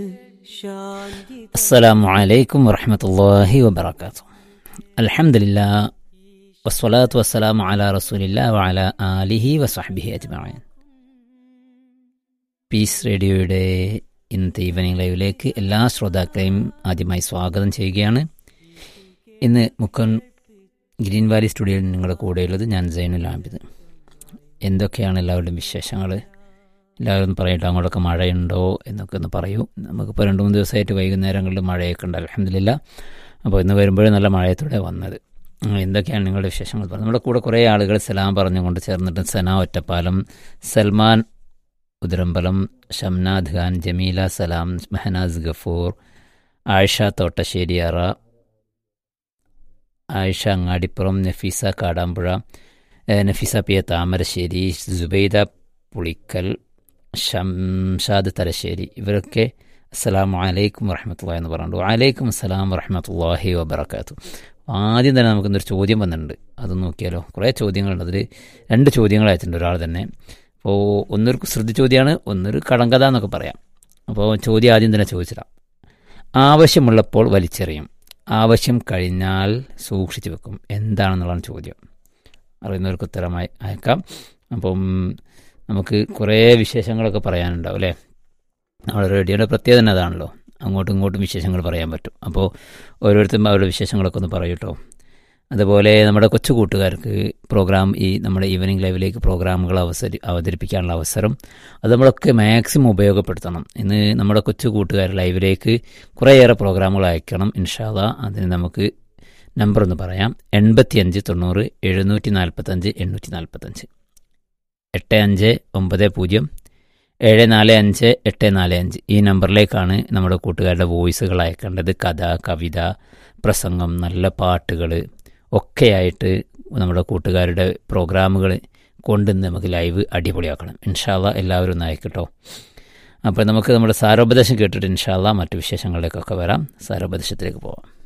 السلام عليكم ورحمة الله وبركاته الحمد لله والصلاة والسلام على رسول الله وعلى آله وصحبه أجمعين piece റേഡിയോയുടെ ഇന്നത്തെ evening ലൈവിലേക്ക് എല്ലാ ശ്രോതാക്കളെയും ആദ്യമായി സ്വാഗതം ചെയ്യുകയാണ് ഇന്ന് മുക്കൻ ഗ്രീൻ വാലി സ്റ്റുഡിയോയിൽ നിങ്ങളുടെ കൂടെയുള്ളത് ഞാൻ സൈനുൽ ആബിദ് എന്തൊക്കെയാണ് എല്ലാവരുടെയും വിശേഷങ്ങൾ എല്ലാവരും പറയട്ടെ അങ്ങോട്ടൊക്കെ മഴയുണ്ടോ എന്നൊക്കെ ഒന്ന് പറയൂ നമുക്കിപ്പോൾ രണ്ട് മൂന്ന് ദിവസമായിട്ട് വൈകുന്നേരങ്ങളിൽ മഴയൊക്കെ ഉണ്ട് അലഹമില്ല അപ്പോൾ ഇന്ന് വരുമ്പോഴും നല്ല മഴയത്തൂടെ വന്നത് ഉം, എന്തൊക്കെയാണ് നിങ്ങളുടെ വിശേഷങ്ങൾ പറഞ്ഞത് നമ്മുടെ കൂടെ കുറേ ആളുകൾ സലാം പറഞ്ഞുകൊണ്ട് ചേർന്നിട്ട് സന ഒറ്റപ്പാലം സൽമാൻ ഉദരമ്പലം ഷംനാദ് ഖാൻ ജമീല സലാം മെഹനാസ് ഗഫൂർ ആയിഷ തോട്ടശ്ശേരിയറ ആയിഷ അങ്ങാടിപ്പുറം നഫീസ കാടാമ്പുഴ ഏഹ്, നഫീസ പി എ താമരശ്ശേരി സുബൈദ പുളിക്കൽ ഷംഷാദ് തലശ്ശേരി ഇവരൊക്കെ അസ്സലാമു അലൈക്കും വറഹമത്തുള്ള എന്ന് പറഞ്ഞു വലൈക്കും അസ്സലാം വറഹമത്തല്ലാഹി വബർക്കാത്തു ആദ്യം തന്നെ നമുക്കിന്നൊരു ചോദ്യം വന്നിട്ടുണ്ട് അത് നോക്കിയാലോ കുറേ ചോദ്യങ്ങളുണ്ട് അതിൽ രണ്ട് ചോദ്യങ്ങൾ അയച്ചിട്ടുണ്ട് ഒരാൾ തന്നെ അപ്പോൾ ഒന്നൊരു ശ്രദ്ധ ചോദ്യമാണ് ഒന്നൊരു കടങ്കഥ എന്നൊക്കെ പറയാം അപ്പോൾ ചോദ്യം ആദ്യം തന്നെ ചോദിച്ചിടാം ആവശ്യമുള്ളപ്പോൾ വലിച്ചെറിയും ആവശ്യം കഴിഞ്ഞാൽ സൂക്ഷിച്ചു വെക്കും എന്താണെന്നുള്ളതാണ് ചോദ്യം അറിയുന്നവർക്ക് ഉത്തരമായി അയക്കാം അപ്പം നമുക്ക് കുറേ വിശേഷങ്ങളൊക്കെ പറയാനുണ്ടാവും അല്ലേ നമ്മുടെ റേഡിയോയുടെ പ്രത്യേകത തന്നെ അതാണല്ലോ അങ്ങോട്ടും ഇങ്ങോട്ടും വിശേഷങ്ങൾ പറയാൻ പറ്റും അപ്പോൾ ഓരോരുത്തരും അവരുടെ വിശേഷങ്ങളൊക്കെ ഒന്ന് പറയൂട്ടോ അതുപോലെ നമ്മുടെ കൊച്ചു കൂട്ടുകാർക്ക് പ്രോഗ്രാം ഈ നമ്മുടെ ഈവനിങ് ലൈവിലേക്ക് പ്രോഗ്രാമുകൾ അവസരി അവതരിപ്പിക്കാനുള്ള അവസരം അത് നമ്മളൊക്കെ മാക്സിമം ഉപയോഗപ്പെടുത്തണം ഇന്ന് നമ്മുടെ കൊച്ചു കൂട്ടുകാർ ലൈവിലേക്ക് കുറേയേറെ പ്രോഗ്രാമുകൾ അയക്കണം ഇൻഷാല്ല അതിന് നമുക്ക് നമ്പർ ഒന്ന് പറയാം എൺപത്തിയഞ്ച് തൊണ്ണൂറ് എഴുന്നൂറ്റി നാൽപ്പത്തഞ്ച് എണ്ണൂറ്റി നാൽപ്പത്തഞ്ച് എട്ട് അഞ്ച് ഒമ്പത് പൂജ്യം ഏഴ് നാല് അഞ്ച് എട്ട് നാല് അഞ്ച് ഈ നമ്പറിലേക്കാണ് നമ്മുടെ കൂട്ടുകാരുടെ വോയിസുകൾ അയക്കേണ്ടത് കഥ കവിത പ്രസംഗം നല്ല പാട്ടുകൾ ഒക്കെയായിട്ട് നമ്മുടെ കൂട്ടുകാരുടെ പ്രോഗ്രാമുകൾ കൊണ്ടുവന്ന് നമുക്ക് ലൈവ് അടിപൊളിയാക്കണം ഇൻഷാല്ല എല്ലാവരും ഒന്ന് അയക്കട്ടോ അപ്പോൾ നമുക്ക് നമ്മുടെ സാരോപദേശം കേട്ടിട്ട് ഇൻഷാല്ല മറ്റു വിശേഷങ്ങളിലേക്കൊക്കെ വരാം സാരോപദേശത്തിലേക്ക് പോവാം